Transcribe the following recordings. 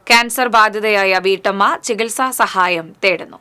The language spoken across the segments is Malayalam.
ക്യാൻസർ ബാധിതയായ വീട്ടമ്മ ചികിത്സാ സഹായം തേടുന്നു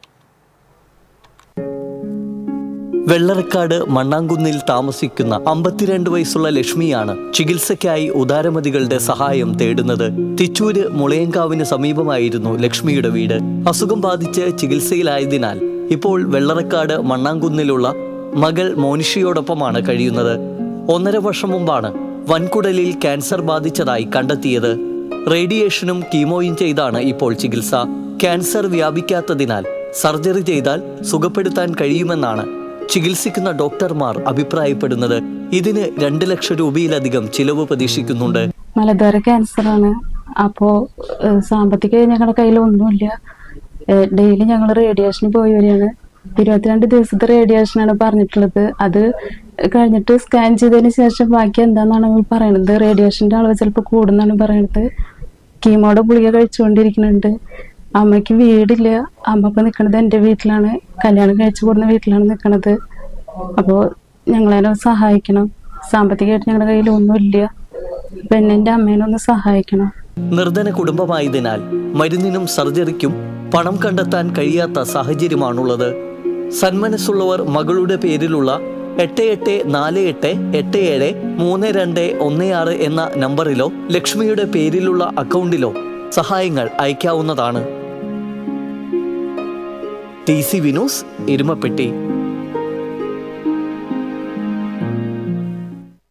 വെള്ളറക്കാട് മണ്ണാങ്കുന്നിൽ താമസിക്കുന്ന അമ്പത്തിരണ്ട് വയസ്സുള്ള ലക്ഷ്മിയാണ് ചികിത്സയ്ക്കായി ഉദാരമതികളുടെ സഹായം തേടുന്നത് തിച്ചൂര് മുളയങ്കാവിന് സമീപമായിരുന്നു ലക്ഷ്മിയുടെ വീട് അസുഖം ബാധിച്ച് ചികിത്സയിലായതിനാൽ ഇപ്പോൾ വെള്ളറക്കാട് മണ്ണാങ്കുന്നിലുള്ള മകൾ മോനിഷയോടൊപ്പമാണ് കഴിയുന്നത് ഒന്നര വർഷം മുമ്പാണ് വൻകുടലിൽ ക്യാൻസർ ബാധിച്ചതായി കണ്ടെത്തിയത് റേഡിയേഷനും കീമോയും ചെയ്താണ് ഇപ്പോൾ ചികിത്സ ക്യാൻസർ വ്യാപിക്കാത്തതിനാൽ സർജറി ചെയ്താൽ സുഖപ്പെടുത്താൻ കഴിയുമെന്നാണ് ചികിത്സിക്കുന്ന ഡോക്ടർമാർ അഭിപ്രായപ്പെടുന്നത് ഇതിന് രണ്ട് ലക്ഷം രൂപയിലധികം ചിലവ് പ്രതീക്ഷിക്കുന്നുണ്ട് മലദ്വാര ക്യാൻസറാണ് അപ്പോൾ സാമ്പത്തിക ഞങ്ങളുടെ കയ്യിൽ ഒന്നുമില്ല ഡെയിലി ഞങ്ങൾ റേഡിയേഷന് പോയി വരികയാണ് ഇരുപത്തിരണ്ട് ദിവസത്തെ റേഡിയേഷനാണ് പറഞ്ഞിട്ടുള്ളത് അത് കഴിഞ്ഞിട്ട് സ്കാൻ ചെയ്തതിന് ശേഷം ബാക്കി എന്താണെന്നാണ് അവർ പറയുന്നത് റേഡിയേഷൻ്റെ അളവ് ചിലപ്പോൾ കൂടുന്നാണ് പറയുന്നത് കീമോയുടെ ഗുളിക കഴിച്ചുകൊണ്ടിരിക്കുന്നുണ്ട് അമ്മയ്ക്ക് വീടില്ല അമ്മ ഇപ്പം നിൽക്കുന്നത് എൻ്റെ വീട്ടിലാണ് കല്യാണം കഴിച്ചു കൊടുന്ന വീട്ടിലാണ് നിൽക്കുന്നത് അപ്പോൾ ഞങ്ങളെ സഹായിക്കണം സാമ്പത്തികമായിട്ട് ഞങ്ങളുടെ കയ്യിൽ ഒന്നുമില്ല അപ്പം എന്നെ എൻ്റെ അമ്മേനെ ഒന്ന് സഹായിക്കണം നിർധന കുടുംബമായതിനാൽ മരുന്നിനും സർജറിക്കും പണം കണ്ടെത്താൻ കഴിയാത്ത സാഹചര്യമാണുള്ളത് സന്മനസ്സുള്ളവർ മകളുടെ പേരിലുള്ള എട്ട് എട്ട് നാല് എട്ട് എട്ട് ഏഴ് മൂന്ന് രണ്ട് ഒന്ന് ആറ് എന്ന നമ്പറിലോ ലക്ഷ്മിയുടെ പേരിലുള്ള അക്കൗണ്ടിലോ സഹായങ്ങൾ അയക്കാവുന്നതാണ് ടി സി വിനോസ് എരുമപ്പെട്ടി